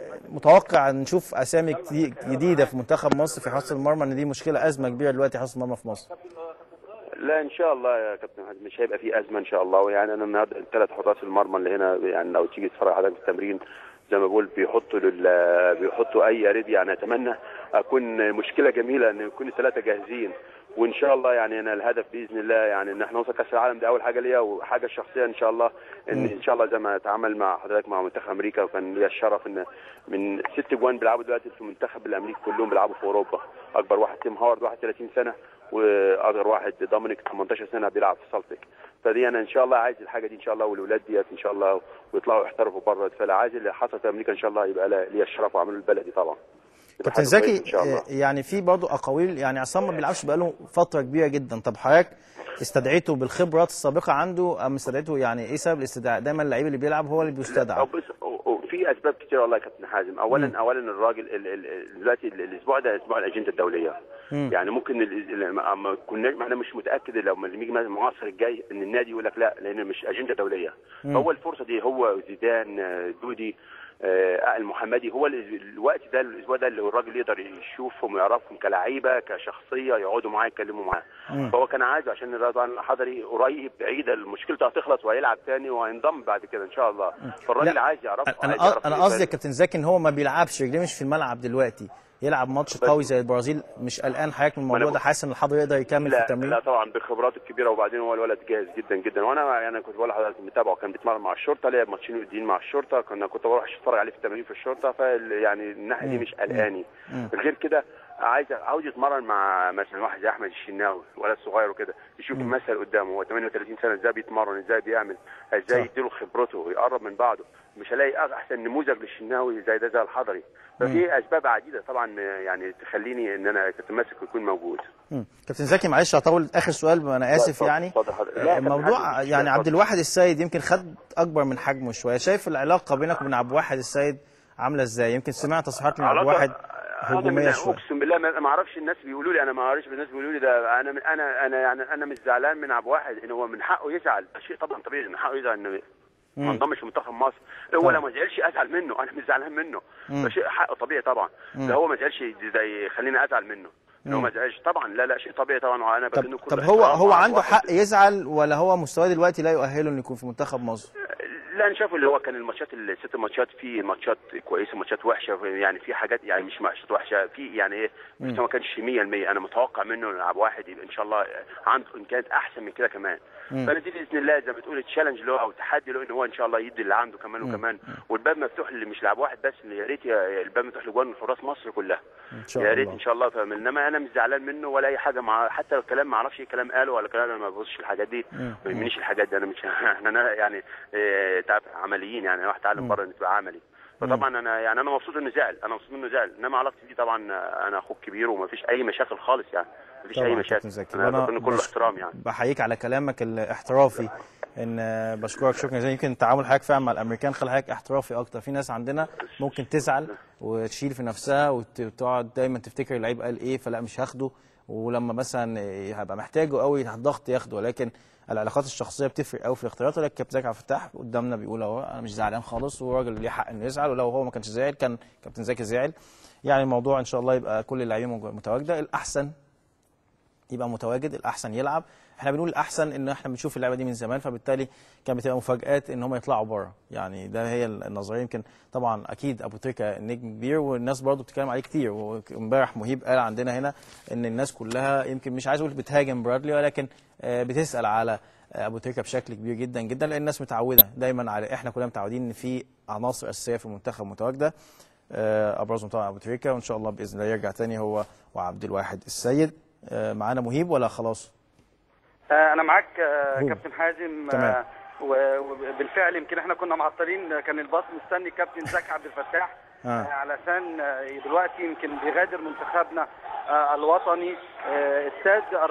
متوقع نشوف اسامي كتي- جديده في منتخب مصر في حراسه المرمى ان دي مشكله ازمه كبيره دلوقتي حراسه المرمى في مصر لا ان شاء الله يا كابتن حازم مش هيبقى في ازمه ان شاء الله ويعني انا النهارده الثلاث حراس المرمى اللي هنا يعني لو تيجي تتفرج على التمرين زي ما بقول بيحطوا لل بيحطوا اي ريد يعني اتمنى اكون مشكله جميله ان يكون الثلاثه جاهزين وان شاء الله يعني انا الهدف باذن الله يعني ان احنا نوصل كاس العالم دي اول حاجه ليا وحاجه شخصيه ان شاء الله ان ان شاء الله زي ما اتعامل مع حضرتك مع منتخب امريكا وكان ليا الشرف ان من ست جوان بيلعبوا دلوقتي في المنتخب الامريكي كلهم بيلعبوا في اوروبا اكبر واحد تيم هاورد 31 سنه واصغر واحد دومينيك 18 سنه بيلعب في سلطك فدي انا ان شاء الله عايز الحاجه دي ان شاء الله والولاد ديت ان شاء الله ويطلعوا يحترفوا بره فلا عايز اللي حصل في امريكا ان شاء الله يبقى ليا الشرف واعمله البلدي طبعا يبقى كابتن حاجة كويسة زكي ان شاء الله آه، يعني في برضه اقاويل يعني عصام ما بيلعبش بقاله فتره كبيره جدا طب حضرتك استدعيته بالخبرات السابقه عنده ام استدعيته يعني ايه سبب الاستدعاء دايما اللعيب اللي بيلعب هو اللي أو بيستدعى بص أو- أو في اسباب كتير والله يا كابتن حازم اولا مم. اولا الراجل ال- ال- ال- دلوقتي ال- الاسبوع ده اسبوع الاجنده الدوليه مم. يعني ممكن ال- ال- اما كنا ما انا مش متاكد لو لما يجي مثلا المعاصر الجاي ان النادي يقول لك لا لان مش اجنده دوليه مم. فهو الفرصه دي هو زيدان آه، دودي آه المحمدي هو ال- الوقت ده الاسبوع ده اللي الراجل يقدر يشوفهم ويعرفهم كلعيبه كشخصيه يقعدوا معاه يتكلموا معاه مم. فهو كان عايز عشان الرضا الحضري قريب بعيده مشكلته هتخلص وهيلعب تاني وهينضم بعد كده ان شاء الله فالراجل لا، عايز يعرفه انا عايز يعرف انا إيه قصدي يا تاني. كابتن زكي ان هو ما بيلعبش رجليه مش في الملعب دلوقتي يلعب ماتش بس- قوي زي البرازيل مش قلقان حضرتك من ما أنا الموضوع ده بقول- حاسس ان الحضري يقدر يكمل في لا التمرين لا طبعا بخبراته الكبيره وبعدين هو الولد جاهز جدا جدا وانا يعني كنت بقول لحضرتك متابعه كان بيتمرن مع الشرطه لعب ماتشين وديين مع الشرطه كنا كنت بروح اتفرج عليه في التمرين في الشرطه فيعني الناحيه دي مم. مش قلقاني مم. غير كده عايز عاوز يتمرن مع مثلا واحد زي احمد الشناوي ولد صغير وكده يشوف مم. المثل قدامه هو 38 سنه ازاي بيتمرن ازاي بيعمل ازاي صح. يديله خبرته ويقرب من بعضه مش هلاقي احسن نموذج للشناوي زي ده زي الحضري ففي اسباب عديده طبعا يعني تخليني ان انا كنت ماسك ويكون موجود مم. كابتن زكي معلش هطول اخر سؤال انا اسف اتفضل، يعني اتفضل حضرتك. لا، كابتن الموضوع حازم، يعني عبد اتفضل. الواحد السيد يمكن خد اكبر من حجمه شويه شايف العلاقه بينك وبين عبد الواحد السيد عامله ازاي يمكن سمعت تصريحات من عبد علاقة- الواحد أنا من هجوميه شويه اقسم بالله ما ما اعرفش الناس بيقولوا لي انا ما اعرفش الناس بيقولوا لي ده انا انا انا يعني انا مش زعلان من عبد واحد ان هو من حقه يزعل ده شيء طبعا طبيعي من حقه يزعل انه ما مم. انضمش لمنتخب مصر هو طبعا. لو ما زعلش ازعل منه انا مش زعلان منه مم. ده شيء حقه طبيعي طبعا مم. ده هو ما زعلش زي خليني ازعل منه ان هو مم. ما زعلش طبعا لا لا شيء طبيعي طبعا وانا طب بكنه كل طب هو احترام هو مع عنده واحد. حق يزعل ولا هو مستواه دلوقتي لا يؤهله انه يكون في منتخب مصر لا انا شايف اللي هو كان الماتشات الست ماتشات في ماتشات كويسه ماتشات وحشه يعني في حاجات يعني مش ماتشات وحشه في يعني ايه مم. بس هو ما كانش 100% انا متوقع منه يلعب واحد يبقى ان شاء الله عنده امكانيات احسن من كده كمان مم. فانا دي باذن الله زي ما تقول تشالنج له او تحدي له ان هو ان شاء الله يدي اللي عنده كمان مم. وكمان والباب مفتوح اللي مش لاعب واحد بس يا ريت يا- الباب مفتوح لجوان حراس مصر كلها ان شاء يا ريت الله ان شاء الله فاهم انما انا مش زعلان منه ولا اي حاجه مع حتى لو كلام ما اعرفش ايه كلام قاله ولا كلام انا ما ببصش الحاجات دي مم. ما يهمنيش الحاجات دي انا مش احنا يعني إيه، تعرف عمليين يعني واحد اتعلم مم. بره ان تبقى عملي فطبعا انا يعني انا مبسوط انه زعل انا مبسوط انه زعل انما علاقتي دي طبعا انا اخوك كبير وما فيش اي مشاكل خالص يعني ما فيش اي طبعا مشاكل كابتن زكي انا وانا بكون كل بش- احترام يعني بحييك على كلامك الاحترافي ان آه، بشكرك شكرا جزيلا يمكن تعامل حضرتك فعلا مع الامريكان خلى حضرتك احترافي اكتر في ناس عندنا ممكن تزعل وتشيل في نفسها وت- وتقعد دايما تفتكر اللعيب قال ايه فلا مش هاخده ولما مثلا هبقى محتاجه قوي تحت ضغط ياخده ولكن العلاقات الشخصيه بتفرق قوي في الاختيارات ولكن كابتن زكي عبد الفتاح قدامنا بيقول اهو انا مش زعلان خالص وراجل ليه حق انه يزعل ولو هو ما كانش زعل كان كابتن زكي زعل يعني الموضوع ان شاء الله يبقى كل اللاعبين متواجده الاحسن يبقى متواجد الاحسن يلعب احنا بنقول الاحسن ان احنا بنشوف اللعبه دي من زمان فبالتالي كان بتبقى مفاجات ان هم يطلعوا بره يعني ده هي النظريه يمكن طبعا اكيد ابو تريكه نجم كبير والناس برضو بتتكلم عليه كتير وامبارح مهيب قال عندنا هنا ان الناس كلها يمكن مش عايز اقول بتهاجم برادلي ولكن آه، بتسال على آه، ابو تريكه بشكل كبير جدا جدا لان الناس متعوده دايما على احنا كلنا متعودين ان في عناصر اساسيه في المنتخب متواجده آه، ابرزهم طبعا ابو تريكه وان شاء الله باذن الله يرجع تاني هو وعبد الواحد السيد آه، معانا مهيب ولا خلاص؟ آه، انا معاك آه، هو. كابتن حازم تمام. آه، و- وبالفعل يمكن احنا كنا معطلين آه، كان الباص مستني كابتن زكي عبد الفتاح آه. آه، علشان آه، دلوقتي يمكن بيغادر منتخبنا آه، الوطني آه، استاد